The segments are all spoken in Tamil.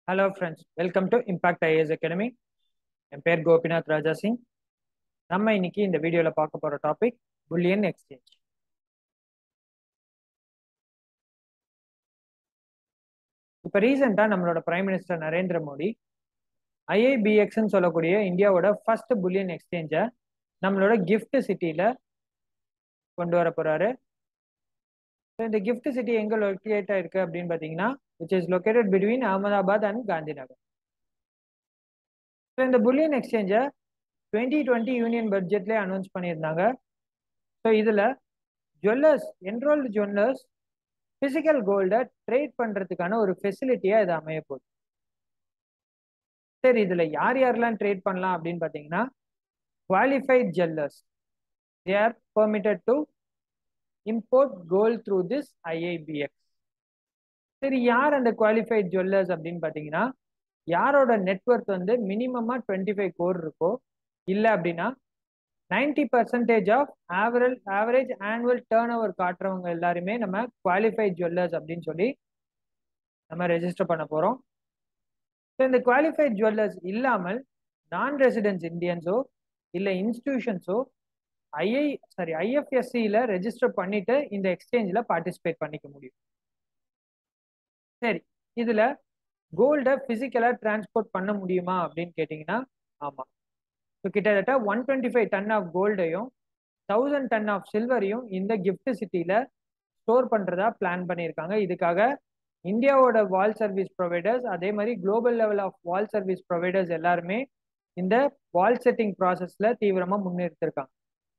hello friends welcome to impact IAS academy என் பேர் கோபிநாத் ராஜா சிங் நம்ம இன்னைக்கு இந்த வீடியோவில் பார்க்க போகிற டாபிக் புல்லியன் எக்ஸ்சேஞ்ச் இப்போ ரீசெண்டாக நம்மளோட பிரைம் மினிஸ்டர் நரேந்திர மோடி ஐஐபிஎக்ஸ்ன்னு சொல்லக்கூடிய இந்தியாவோட ஃபர்ஸ்ட் புல்லியன் எக்ஸ்சேஞ்சை நம்மளோட கிஃப்ட் சிட்டியில் கொண்டு வர போகிறாரு இந்த கிஃப்ட் சிட்டி எங்கே லொக்கேட் ஆயிருக்கு அப்படின்னு பார்த்தீங்கன்னா which is located between Ahmedabad and Gandhinagar so இந்த புல்லியன் எக்ஸ்சேஞ்சை டுவெண்ட்டி டுவெண்ட்டி யூனியன் பட்ஜெட்லேயே அனௌன்ஸ் பண்ணியிருந்தாங்க ஸோ இதில் ஜுவல்லர்ஸ் என்ரோல்டு ஜுவல்லர்ஸ் ஃபிசிக்கல் கோல்டை ட்ரேட் பண்ணுறதுக்கான ஒரு ஃபெசிலிட்டியாக இது அமைய போகுது சரி இதில் யார் யாரெல்லாம் ட்ரேட் பண்ணலாம் அப்படின்னு பார்த்தீங்கன்னா qualified jewellers they are permitted to import gold through this IIBX சரி யார் அந்த குவாலிஃபைட் ஜுவல்லர்ஸ் அப்படின்னு பார்த்தீங்கன்னா யாரோட நெட்ஒர்க் வந்து மினிமமாக டுவெண்ட்டி ஃபைவ் கோர் இருக்கோ இல்லை அப்படின்னா ninety percentage of average average annual turnover காட்டுறவங்க எல்லாருமே நம்ம குவாலிஃபைட் ஜுவல்லர்ஸ் அப்படின்னு சொல்லி நம்ம ரெஜிஸ்டர் பண்ண போகிறோம் ஸோ இந்த குவாலிஃபைட் ஜுவல்லர்ஸ் இல்லாமல் நான் ரெசிடென்ஸ் இந்தியன்ஸோ இல்லை இன்ஸ்டிடியூஷன்ஸோ ஐஐ சாரி ஐஎஃப்எஸ்சியில் ரெஜிஸ்டர் பண்ணிட்டு இந்த எக்ஸ்சேஞ்சில் பார்ட்டிசிபேட் பண்ணிக்க முடியும் சரி இதில் கோல்டை ஃபிசிக்கலாக டிரான்ஸ்போர்ட் பண்ண முடியுமா அப்படின்னு கேட்டிங்கன்னா ஆமாம் ஸோ கிட்டத்தட்ட one twenty five ton of கோல்டையும் தௌசண்ட் டன் ஆஃப் சில்வரையும் இந்த கிஃப்ட் சிட்டியில் ஸ்டோர் பண்ணுறதா பிளான் பண்ணியிருக்காங்க இதுக்காக இந்தியாவோட வால் சர்வீஸ் ப்ரொவைடர்ஸ் அதே மாதிரி global level of vault service providers எல்லாருமே இந்த வால் செட்டிங் ப்ராசஸில் தீவிரமாக முன்னெடுத்திருக்காங்க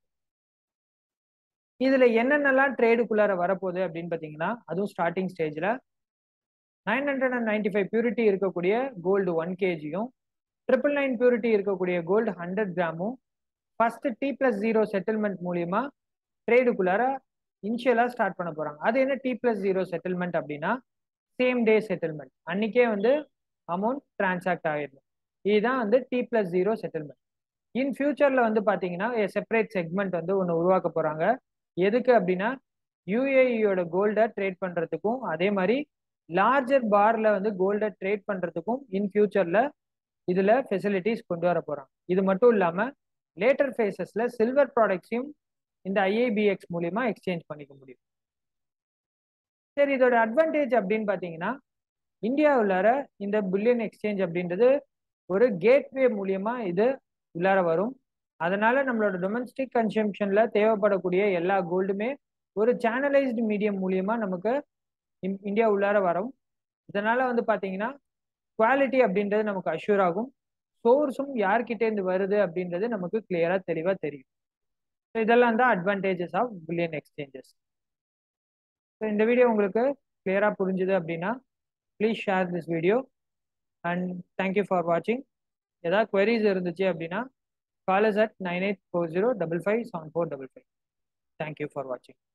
இதில் என்னென்னலாம் ட்ரேடுக்குள்ளார வரப்போகுது அப்படின்னு பார்த்தீங்கன்னா அதுவும் ஸ்டார்டிங் ஸ்டேஜில் nine hundred and ninety five purity இருக்கக்கூடிய கோல்டு ஒன் கேஜியும் ட்ரிபிள் நைன் பியூரிட்டி இருக்கக்கூடிய கோல்டு ஹண்ட்ரட் கிராமும் first T plus zero settlement மூலியமா ட்ரேடுக்குள்ளார இனிஷியலாக ஸ்டார்ட் பண்ண போகிறாங்க அது என்ன டி பிளஸ் ஜீரோ செட்டில்மெண்ட் அப்படின்னா சேம் டே செட்டில்மெண்ட் அன்னைக்கே வந்து அமௌண்ட் டிரான்சாக்ட் ஆகிடணும் இதுதான் வந்து T plus zero settlement in ஃபியூச்சரில் வந்து பார்த்தீங்கன்னா செப்பரேட் செக்மெண்ட் வந்து ஒன்று உருவாக்க போகிறாங்க எதுக்கு அப்படின்னா யூஏஇயோட கோல்டை ட்ரேட் பண்ணுறதுக்கும் அதே மாதிரி லார்ஜர் பார்ல வந்து கோல்டை ட்ரேட் பண்ணுறதுக்கும் இன் ஃபியூச்சரில் இதில் ஃபெசிலிட்டிஸ் கொண்டு வர போகிறாங்க இது மட்டும் இல்லாமல் லேட்டர் ஃபேஸஸில் சில்வர் ப்ராடக்ட்ஸையும் இந்த ஐஏபிஎக்ஸ் மூலியமா எக்ஸ்சேஞ்ச் பண்ணிக்க முடியும் சரி இதோட அட்வான்டேஜ் அப்படின்னு பார்த்தீங்கன்னா இந்தியாவுள்ளார இந்த புல்லியன் எக்ஸ்சேஞ்ச் அப்படின்றது ஒரு கேட்வே மூலியமா இது உள்ளார வரும் அதனால நம்மளோட டொமஸ்டிக் கன்சம்ஷன்ல தேவைப்படக்கூடிய எல்லா கோல்டுமே ஒரு சேனலைஸ்டு மீடியம் மூலியமா நமக்கு இந்தியா உள்ளார வரும் இதனால வந்து பார்த்தீங்கன்னா குவாலிட்டி அப்படின்றது நமக்கு அஷ்யூர் ஆகும் சோர்ஸும் யார்கிட்டேருந்து வருது அப்படின்றது நமக்கு கிளியரா தெளிவாக தெரியும் ஸோ இதெல்லாம் தான் advantages of bullion exchanges so இந்த வீடியோ உங்களுக்கு கிளியராக புரிஞ்சுது அப்படின்னா please share this video and thank you for வாட்சிங் ஏதாவது குவரிஸ் இருந்துச்சு அப்படின்னா call us at nine eight four zero double five seven four double five thank you for வாட்சிங்